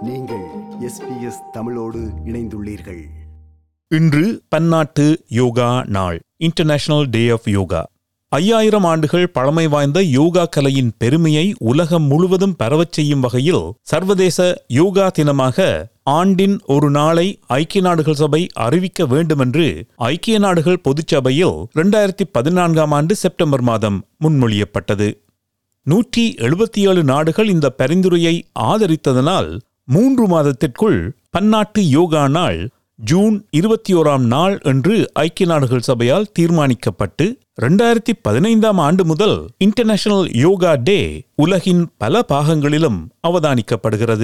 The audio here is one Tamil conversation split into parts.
நீங்கள் எஸ்பிஎஸ் தமிழோடு இணைந்துள்ளீர்கள் இன்று பன்னாட்டு யோகா நாள் இன்டர்நேஷனல் டே ஆஃப் யோகா ஐயாயிரம் ஆண்டுகள் பழமை வாய்ந்த யோகா கலையின் பெருமையை உலகம் முழுவதும் பரவச் செய்யும் வகையில் சர்வதேச யோகா தினமாக ஆண்டின் ஒரு நாளை ஐக்கிய நாடுகள் சபை அறிவிக்க வேண்டுமென்று ஐக்கிய நாடுகள் பொதுச்சபையில் இரண்டாயிரத்தி பதினான்காம் ஆண்டு செப்டம்பர் மாதம் முன்மொழியப்பட்டது நூற்றி எழுபத்தி ஏழு நாடுகள் இந்த பரிந்துரையை ஆதரித்ததனால் மூன்று மாதத்திற்குள் பன்னாட்டு யோகா நாள் ஜூன் இருபத்தி ஓராம் நாள் என்று ஐக்கிய நாடுகள் சபையால் தீர்மானிக்கப்பட்டு இரண்டாயிரத்தி பதினைந்தாம் ஆண்டு முதல் இன்டர்நேஷனல் யோகா டே உலகின் பல பாகங்களிலும் அவதானிக்கப்படுகிறது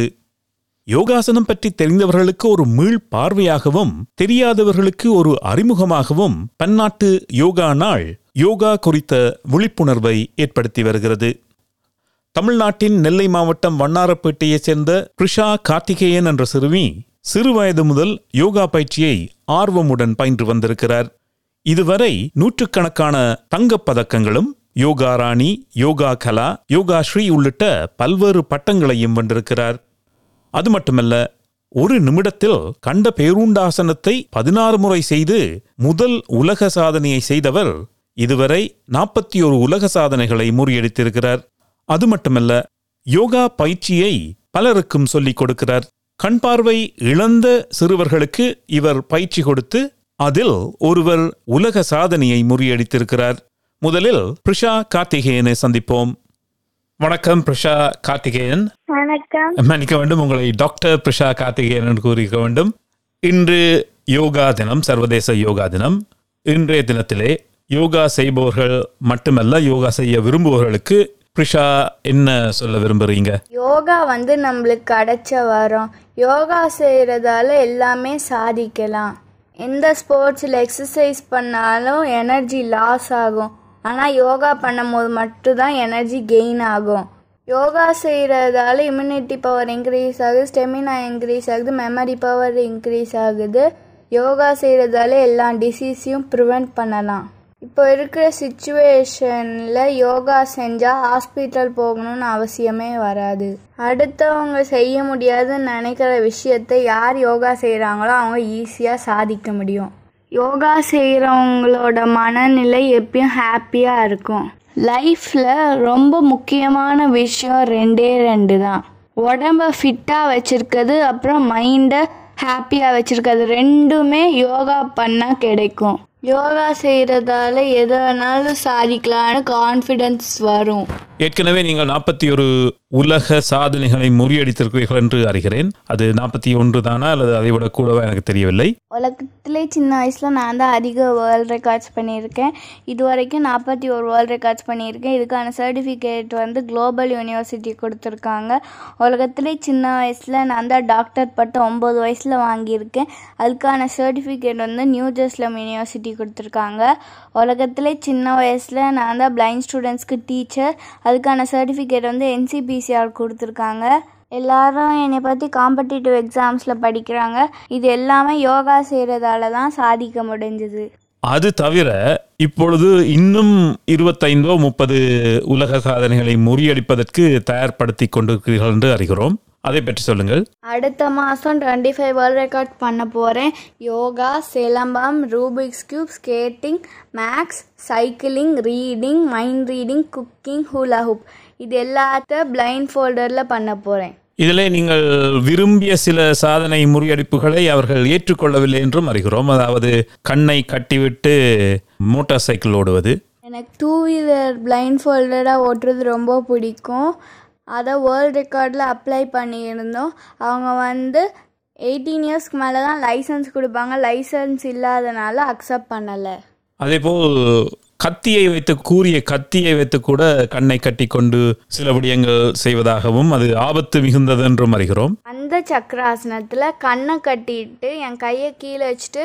யோகாசனம் பற்றி தெரிந்தவர்களுக்கு ஒரு மீள் பார்வையாகவும் தெரியாதவர்களுக்கு ஒரு அறிமுகமாகவும் பன்னாட்டு யோகா நாள் யோகா குறித்த விழிப்புணர்வை ஏற்படுத்தி வருகிறது தமிழ்நாட்டின் நெல்லை மாவட்டம் வண்ணாரப்பேட்டையைச் சேர்ந்த பிரிஷா கார்த்திகேயன் என்ற சிறுமி சிறு வயது முதல் யோகா பயிற்சியை ஆர்வமுடன் பயின்று வந்திருக்கிறார் இதுவரை நூற்றுக்கணக்கான தங்கப் பதக்கங்களும் யோகா ராணி யோகா கலா யோகா ஸ்ரீ உள்ளிட்ட பல்வேறு பட்டங்களையும் வென்றிருக்கிறார் அது மட்டுமல்ல ஒரு நிமிடத்தில் கண்ட பேருண்டாசனத்தை பதினாறு முறை செய்து முதல் உலக சாதனையை செய்தவர் இதுவரை நாற்பத்தி ஒரு உலக சாதனைகளை முறியடித்திருக்கிறார் அது மட்டுமல்ல யோகா பயிற்சியை பலருக்கும் சொல்லிக் கொடுக்கிறார் கண் பார்வை இழந்த சிறுவர்களுக்கு இவர் பயிற்சி கொடுத்து அதில் ஒருவர் உலக சாதனையை முறியடித்திருக்கிறார் முதலில் பிரிஷா கார்த்திகேயனை சந்திப்போம் வணக்கம் பிரிஷா கார்த்திகேயன் வணக்கம் மன்னிக்க வேண்டும் உங்களை டாக்டர் பிரிஷா கார்த்திகேயன் என்று கூறிக்க வேண்டும் இன்று யோகா தினம் சர்வதேச யோகா தினம் இன்றைய தினத்திலே யோகா செய்பவர்கள் மட்டுமல்ல யோகா செய்ய விரும்புபவர்களுக்கு பிரிஷா என்ன சொல்ல விரும்புறீங்க யோகா வந்து நம்மளுக்கு கிடைச்ச வரம் யோகா செய்கிறதால எல்லாமே சாதிக்கலாம் எந்த ஸ்போர்ட்ஸில் எக்ஸசைஸ் பண்ணாலும் எனர்ஜி லாஸ் ஆகும் ஆனால் யோகா பண்ணும்போது மட்டும்தான் எனர்ஜி கெயின் ஆகும் யோகா செய்கிறதால இம்யூனிட்டி பவர் இன்க்ரீஸ் ஆகுது ஸ்டெமினா இன்க்ரீஸ் ஆகுது மெமரி பவர் இன்க்ரீஸ் ஆகுது யோகா செய்கிறதால எல்லா டிசீஸையும் ப்ரிவெண்ட் பண்ணலாம் இப்போ இருக்கிற சுச்சுவேஷனில் யோகா செஞ்சால் ஹாஸ்பிட்டல் போகணும்னு அவசியமே வராது அடுத்தவங்க செய்ய முடியாதுன்னு நினைக்கிற விஷயத்தை யார் யோகா செய்கிறாங்களோ அவங்க ஈஸியாக சாதிக்க முடியும் யோகா செய்கிறவங்களோட மனநிலை எப்பயும் ஹாப்பியாக இருக்கும் லைஃப்பில் ரொம்ப முக்கியமான விஷயம் ரெண்டே ரெண்டு தான் உடம்ப ஃபிட்டாக வச்சுருக்கிறது அப்புறம் மைண்டை ஹாப்பியாக வச்சுருக்கிறது ரெண்டுமே யோகா பண்ணால் கிடைக்கும் யோகா செய்கிறதால எதை வேணாலும் சாதிக்கலான்னு கான்ஃபிடென்ஸ் வரும் ஏற்கனவே நீங்கள் நாற்பத்தி ஒரு உலக சாதனைகளை முறியடித்திருக்கிறீர்கள் என்று அறிகிறேன் அது நாற்பத்தி ஒன்று தானா அல்லது அதை விட கூடவா எனக்கு தெரியவில்லை உலகத்திலே சின்ன வயசில் நான் தான் அதிக வேர்ல்ட் ரெக்கார்ட்ஸ் பண்ணியிருக்கேன் இது வரைக்கும் நாற்பத்தி ஒரு வேர்ல்ட் ரெக்கார்ட்ஸ் பண்ணியிருக்கேன் இதுக்கான சர்டிஃபிகேட் வந்து குளோபல் யூனிவர்சிட்டி கொடுத்துருக்காங்க உலகத்திலே சின்ன வயசில் நான் தான் டாக்டர் பட்டம் ஒம்பது வயசில் வாங்கியிருக்கேன் அதுக்கான சர்டிஃபிகேட் வந்து நியூ ஜெர்ஸ்லம் யூனிவர்சிட்டி கொடுத்துருக்காங்க உலகத்திலே சின்ன வயசில் நான் தான் பிளைண்ட் ஸ்டூடெண்ட்ஸ்க்கு டீச்சர் அதுக்கான சர்டிஃபிகேட் வந்து என்சிபிசிஆர் கொடுத்துருக்காங்க எல்லாரும் என்னை பற்றி காம்படிட்டிவ் எக்ஸாம்ஸில் படிக்கிறாங்க இது எல்லாமே யோகா செய்கிறதால தான் சாதிக்க முடிஞ்சது அது தவிர இப்பொழுது இன்னும் இருபத்தைந்தோ முப்பது உலக சாதனைகளை முறியடிப்பதற்கு தயார்படுத்தி கொண்டிருக்கிறீர்கள் என்று அறிகிறோம் அதை பற்றி சொல்லுங்கள் அடுத்த மாதம் டுவெண்ட்டி ஃபைவ் வேர்ல்ட் ரெக்கார்ட் பண்ண போகிறேன் yoga silambam Rubik's cube skating maths cycling reading mind reading cooking hula hoop இது எல்லாத்த பிளைண்ட் ஃபோல்டரில் பண்ண போகிறேன் இதிலே நீங்கள் விரும்பிய சில சாதனை முறியடிப்புகளை அவர்கள் ஏற்றுக்கொள்ளவில்லை என்றும் அறிகிறோம் அதாவது கண்ணை கட்டிவிட்டு மோட்டார் சைக்கிள் ஓடுவது எனக்கு டூ வீலர் பிளைண்ட் ஃபோல்டடாக ஓட்டுறது ரொம்ப பிடிக்கும் அதை வேர்ல்ட் ரெக்கார்டில் அப்ளை பண்ணியிருந்தோம் அவங்க வந்து எயிட்டீன் இயர்ஸ்க்கு மேலே தான் லைசன்ஸ் கொடுப்பாங்க லைசன்ஸ் இல்லாதனால அக்செப்ட் பண்ணலை அதேபோல் கத்தியை வைத்து கூறிய கத்தியை வைத்து கூட கண்ணை கட்டி கொண்டு சில விடயங்கள் செய்வதாகவும் அது ஆபத்து மிகுந்தது என்றும் அறிகிறோம் அந்த சக்கராசனத்தில் கண்ணை கட்டிட்டு என் கையை கீழே வச்சுட்டு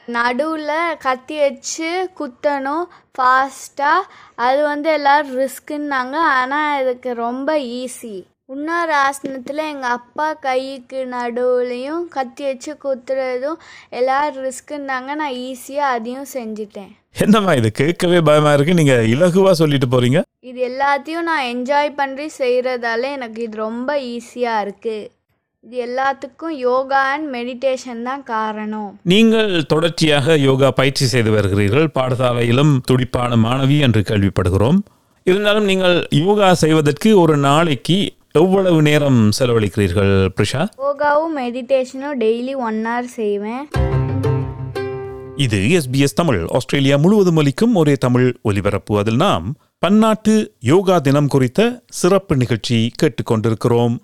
நடுவில் கத்தி வச்சு குத்தணும் ஃபாஸ்ட்டாக அது வந்து எல்லோரும் ரிஸ்க்குன்னாங்க ஆனால் இதுக்கு ரொம்ப ஈஸி இன்னொரு ஆசனத்தில் எங்கள் அப்பா கைக்கு நடுவுலையும் கத்தி வச்சு குத்துறதும் எல்லோரும் ரிஸ்க்குன்னாங்க நான் ஈஸியாக அதையும் செஞ்சுட்டேன் என்னம்மா இது கேட்கவே பயமா இருக்கு நீங்க இலகுவா சொல்லிட்டு போறீங்க இது எல்லாத்தையும் நான் என்ஜாய் பண்ணி செய்கிறதால எனக்கு இது ரொம்ப ஈஸியாக இருக்குது இது எல்லாத்துக்கும் யோகா அண்ட் மெடிடேஷன் தான் காரணம் நீங்கள் தொடர்ச்சியாக யோகா பயிற்சி செய்து வருகிறீர்கள் பாடசாலையிலும் துடிப்பான மாணவி என்று கேள்விப்படுகிறோம் இருந்தாலும் நீங்கள் யோகா செய்வதற்கு ஒரு நாளைக்கு எவ்வளவு நேரம் செலவழிக்கிறீர்கள் பிரிஷா யோகாவும் மெடிடேஷனும் டெய்லி ஒன் ஹவர் செய்வேன் இது எஸ்பிஎஸ் தமிழ் ஆஸ்திரேலியா முழுவதும் ஒலிக்கும் ஒரே தமிழ் ஒலிபரப்பு அதில் நாம் பன்னாட்டு யோகா தினம் குறித்த சிறப்பு நிகழ்ச்சி கேட்டுக்கொண்டிருக்கிறோம்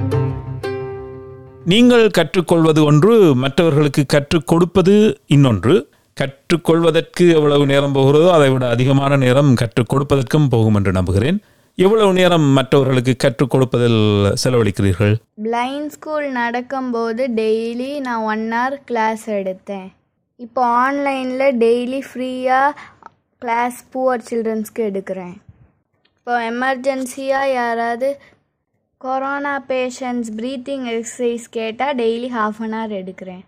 நீங்கள் கற்றுக்கொள்வது ஒன்று மற்றவர்களுக்கு கற்றுக் கொடுப்பது இன்னொன்று கற்றுக்கொள்வதற்கு எவ்வளவு நேரம் போகிறதோ அதை விட அதிகமான நேரம் கற்றுக் கொடுப்பதற்கும் போகும் என்று நம்புகிறேன் எவ்வளவு நேரம் மற்றவர்களுக்கு கற்றுக் கொடுப்பதில் செலவழிக்கிறீர்கள் பிளைண்ட் ஸ்கூல் நடக்கும்போது டெய்லி நான் ஒன் ஹவர் கிளாஸ் எடுத்தேன் இப்போ ஆன்லைனில் டெய்லி ஃப்ரீயாக கிளாஸ் புவர் சில்ட்ரன்ஸ்க்கு எடுக்கிறேன் இப்போ எமர்ஜென்சியாக யாராவது கொரோனா பேஷண்ட்ஸ் ப்ரீத்திங் எக்ஸசைஸ் கேட்டால் டெய்லி ஹாஃப் அன் ஹவர் எடுக்கிறேன்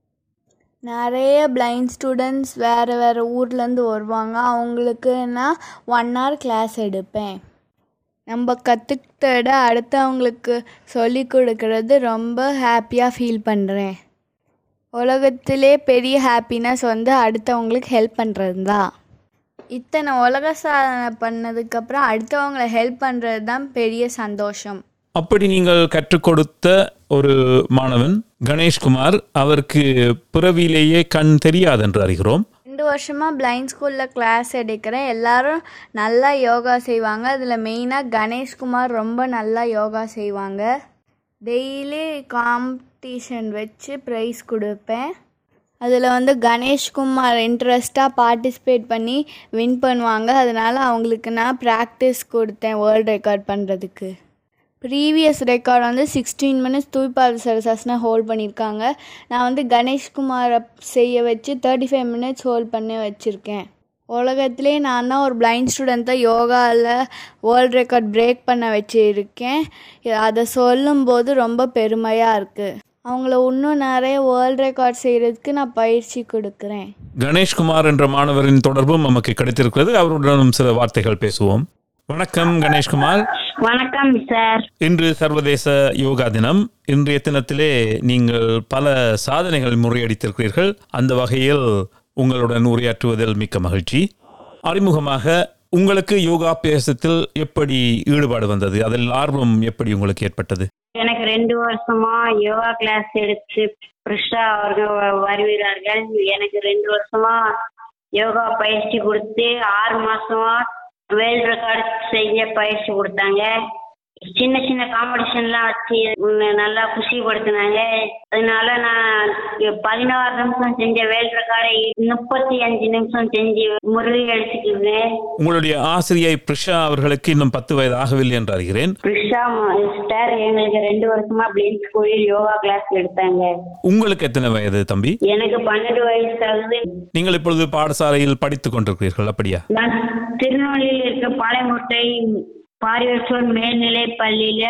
நிறைய பிளைண்ட் ஸ்டூடெண்ட்ஸ் வேறு வேறு ஊர்லேருந்து வருவாங்க அவங்களுக்கு நான் ஒன் ஹவர் கிளாஸ் எடுப்பேன் நம்ம கற்றுக்கிட்ட அடுத்தவங்களுக்கு சொல்லி கொடுக்கறது ரொம்ப ஹாப்பியாக ஃபீல் பண்ணுறேன் உலகத்திலே பெரிய ஹாப்பினஸ் வந்து அடுத்தவங்களுக்கு ஹெல்ப் பண்ணுறது தான் இத்தனை உலக சாதனை பண்ணதுக்கப்புறம் அடுத்தவங்களை ஹெல்ப் பண்ணுறது தான் பெரிய சந்தோஷம் அப்படி நீங்கள் கற்றுக் கொடுத்த ஒரு மாணவன் கணேஷ்குமார் அவருக்கு பிறவியிலேயே கண் தெரியாது என்று அறிகிறோம் ரெண்டு வருஷமாக பிளைண்ட் ஸ்கூலில் கிளாஸ் எடுக்கிறேன் எல்லாரும் நல்லா யோகா செய்வாங்க அதில் மெயினாக கணேஷ்குமார் ரொம்ப நல்லா யோகா செய்வாங்க டெய்லி காம்படிஷன் வச்சு ப்ரைஸ் கொடுப்பேன் அதில் வந்து கணேஷ்குமார் இன்ட்ரெஸ்டாக பார்ட்டிசிபேட் பண்ணி வின் பண்ணுவாங்க அதனால் அவங்களுக்கு நான் ப்ராக்டிஸ் கொடுத்தேன் வேர்ல்டு ரெக்கார்ட் பண்ணுறதுக்கு ப்ரீவியஸ் ரெக்கார்ட் வந்து சிக்ஸ்டீன் மினிட்ஸ் தூய்பால் சரசாசனை ஹோல்ட் பண்ணியிருக்காங்க நான் வந்து கணேஷ்குமாரை செய்ய வச்சு தேர்ட்டி ஃபைவ் மினிட்ஸ் ஹோல்ட் பண்ணி வச்சுருக்கேன் உலகத்திலே நான் தான் ஒரு பிளைண்ட் ஸ்டூடெண்ட்டை யோகாவில் வேர்ல்ட் ரெக்கார்ட் பிரேக் பண்ண வச்சுருக்கேன் அதை சொல்லும்போது ரொம்ப பெருமையாக இருக்குது அவங்கள இன்னும் நிறைய வேர்ல்ட் ரெக்கார்ட் செய்கிறதுக்கு நான் பயிற்சி கொடுக்குறேன் கணேஷ்குமார் என்ற மாணவரின் தொடர்பும் நமக்கு கிடைத்திருக்கிறது அவருடனும் சில வார்த்தைகள் பேசுவோம் வணக்கம் கணேஷ்குமார் வணக்கம் சார் இன்று சர்வதேச யோகா தினம் இன்றைய தினத்திலே நீங்கள் பல சாதனைகள் முறியடித்திருக்கிறீர்கள் அந்த வகையில் உங்களுடன் உரையாற்றுவதில் மிக்க மகிழ்ச்சி அறிமுகமாக உங்களுக்கு யோகாபியாசத்தில் எப்படி ஈடுபாடு வந்தது அதில் ஆர்வம் எப்படி உங்களுக்கு ஏற்பட்டது எனக்கு ரெண்டு வருஷமா யோகா கிளாஸ் எடுத்து பிரிஷா அவர்கள் வ- வருகிறார்கள் எனக்கு ரெண்டு வருஷமா யோகா பயிற்சி கொடுத்து ஆறு மாசமா வேர்ல்ட் ரெக்கார்ட் செய்ய பயிற்சி கொடுத்தாங்க சின்ன சின்ன காம்படிஷன்லாம் வச்சு உன்னை நல்லா குஷிப்படுத்தினாங்க அதனால நான் பதினாறு நிமிஷம் செஞ்ச வேர்ல்ட் ரெக்கார்டை முப்பத்தி அஞ்சு நிமிஷம் செஞ்சு முறியடிச்சிட்டு உங்களுடைய ஆசிரியை பிரிஷா அவர்களுக்கு இன்னும் பத்து வயது ஆகவில்லை என்று அறிகிறேன் பிரிஷா சிஸ்டர் எங்களுக்கு ரெண்டு வருஷமா பிளேன் ஸ்கூலில் யோகா கிளாஸ் எடுத்தாங்க உங்களுக்கு எத்தனை வயது தம்பி எனக்கு பன்னெண்டு வயசு ஆகுது நீங்கள் இப்பொழுது பாடசாலையில் படித்துக் கொண்டிருக்கிறீர்கள் அப்படியா நான் திருநெல்வேலியில் இருக்க பாளையங்கோட்டை பாரிவர்சோன் மேல்நிலை பள்ளியில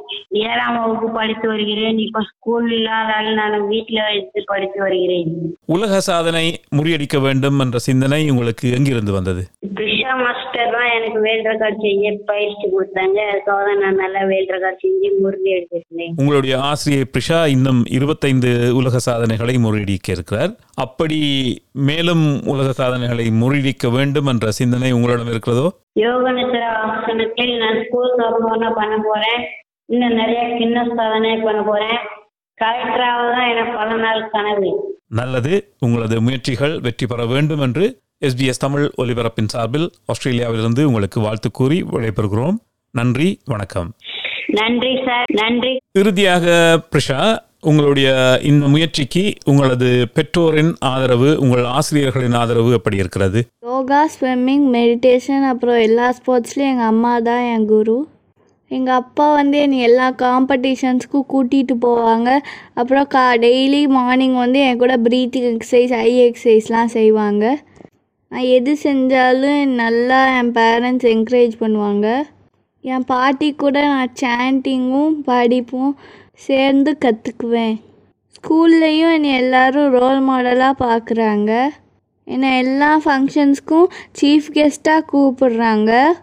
ஏழாம் வகுப்பு படித்து வருகிறேன் இப்ப ஸ்கூல் இல்லாதால் நான் வீட்டுல வைத்து படித்து வருகிறேன் உலக சாதனை முறியடிக்க வேண்டும் என்ற சிந்தனை உங்களுக்கு எங்கிருந்து வந்தது பிரிஷா மாஸ்டர் தான் எனக்கு வேல் ரெக்கார்ட் செய்ய பயிற்சி கொடுத்தாங்க அதுக்காக தான் நான் நல்லா வேல் ரெக்கார்ட் செஞ்சு முருகி எடுத்திருந்தேன் உங்களுடைய ஆசிரியை பிரிஷா இன்னும் இருபத்தைந்து உலக சாதனைகளை முறியடிக்க இருக்கிறார் அப்படி மேலும் உலக சாதனைகளை முறியடிக்க வேண்டும் என்ற சிந்தனை உங்களிடம் இருக்கிறதோ யோக நித்ரா ஆசனத்தில் நான் ஸ்கூல் தொடர்பான பண்ண போறேன் இன்னும் நிறைய கிண்ண சாதனை பண்ண போறேன் கலெக்டராக தான் எனக்கு பல நாள் கனவு நல்லது உங்களது முயற்சிகள் வெற்றி பெற வேண்டும் என்று எஸ்பிஎஸ் தமிழ் ஒலிபரப்பின் சார்பில் ஆஸ்திரேலியாவிலிருந்து உங்களுக்கு வாழ்த்து கூறி விடைபெறுகிறோம் நன்றி வணக்கம் நன்றி சார் நன்றி இறுதியாக பிரிஷா உங்களுடைய இந்த முயற்சிக்கு உங்களது பெற்றோரின் ஆதரவு உங்கள் ஆசிரியர்களின் ஆதரவு எப்படி இருக்கிறது யோகா ஸ்விம்மிங் மெடிடேஷன் அப்புறம் எல்லா ஸ்போர்ட்ஸ்லேயும் எங்கள் அம்மா தான் என் குரு எங்கள் அப்பா வந்து என்னை எல்லா காம்படிஷன்ஸ்க்கும் கூட்டிகிட்டு போவாங்க அப்புறம் கா டெய்லி மார்னிங் வந்து என் கூட ப்ரீத்திங் எக்ஸசைஸ் ஐ எக்ஸசைஸ்லாம் செய்வாங்க நான் எது செஞ்சாலும் நல்லா என் பேரண்ட்ஸ் என்கரேஜ் பண்ணுவாங்க என் பாட்டி கூட நான் சாண்டிங்கும் படிப்பும் சேர்ந்து கற்றுக்குவேன் ஸ்கூல்லையும் என்னை எல்லாரும் ரோல் மாடலாக பார்க்குறாங்க என்னை எல்லா ஃபங்க்ஷன்ஸ்க்கும் சீஃப் கெஸ்ட்டாக கூப்பிடுறாங்க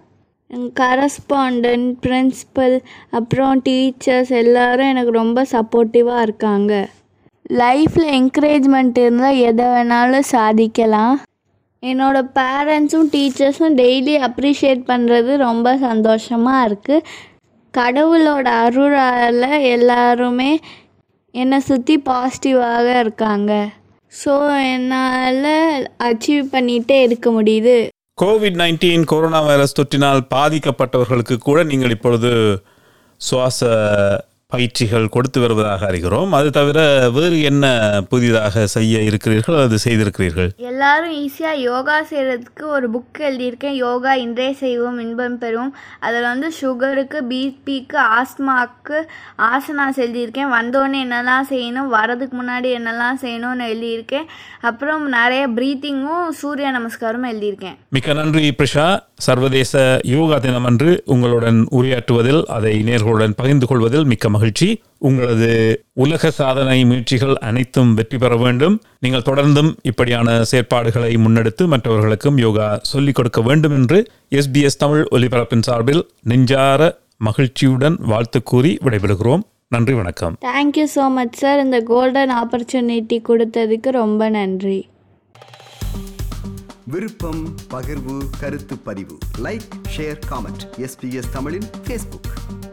கரஸ்பாண்டன்ட் பிரின்சிபல் அப்புறம் டீச்சர்ஸ் எல்லாரும் எனக்கு ரொம்ப சப்போர்ட்டிவாக இருக்காங்க லைஃப்பில் என்கரேஜ்மெண்ட் இருந்தால் எதை வேணாலும் சாதிக்கலாம் என்னோட பேரண்ட்ஸும் டீச்சர்ஸும் டெய்லி அப்ரிஷியேட் பண்ணுறது ரொம்ப சந்தோஷமாக இருக்குது கடவுளோட அருளால் எல்லாருமே என்னை சுற்றி பாசிட்டிவாக இருக்காங்க ஸோ என்னால் அச்சீவ் பண்ணிகிட்டே இருக்க முடியுது கோவிட் நைன்டீன் கொரோனா வைரஸ் தொற்றினால் பாதிக்கப்பட்டவர்களுக்கு கூட நீங்கள் இப்பொழுது சுவாச பயிற்சிகள் கொடுத்து வருவதாக அறிகிறோம் அது தவிர வேறு என்ன புதிதாக செய்ய இருக்கிறீர்கள் அது செய்திருக்கிறீர்கள் எல்லாரும் ஈஸியாக யோகா செய்கிறதுக்கு ஒரு புக் எழுதியிருக்கேன் யோகா இன்றே செய்வோம் இன்பம் பெறுவோம் அதில் வந்து சுகருக்கு பிபிக்கு ஆஸ்மாக்கு ஆசனாஸ் எழுதியிருக்கேன் வந்தோடனே என்னெல்லாம் செய்யணும் வரதுக்கு முன்னாடி என்னெல்லாம் செய்யணும்னு எழுதியிருக்கேன் அப்புறம் நிறைய ப்ரீத்திங்கும் சூரிய நமஸ்காரமும் எழுதியிருக்கேன் மிக்க நன்றி பிரிஷா சர்வதேச யோகா தினமன்று உங்களுடன் உரையாற்றுவதில் அதை நேர்களுடன் பகிர்ந்து கொள்வதில் மிக்க மகிழ்ச்சி உங்களது உலக சாதனை முயற்சிகள் அனைத்தும் வெற்றி பெற வேண்டும் நீங்கள் தொடர்ந்தும் இப்படியான செயற்பாடுகளை முன்னெடுத்து மற்றவர்களுக்கும் யோகா சொல்லிக் கொடுக்க வேண்டும் என்று எஸ்பிஎஸ் தமிழ் ஒலிபரப்பின் சார்பில் நெஞ்சார மகிழ்ச்சியுடன் வாழ்த்து கூறி விடைபெறுகிறோம் நன்றி வணக்கம் தேங்க்யூ ஸோ மச் சார் இந்த கோல்டன் ஆப்பர்ச்சுனிட்டி கொடுத்ததுக்கு ரொம்ப நன்றி விருப்பம் பகிர்வு கருத்து பதிவு லைக் ஷேர் காமெண்ட் எஸ்பிஎஸ் தமிழின் ஃபேஸ்புக்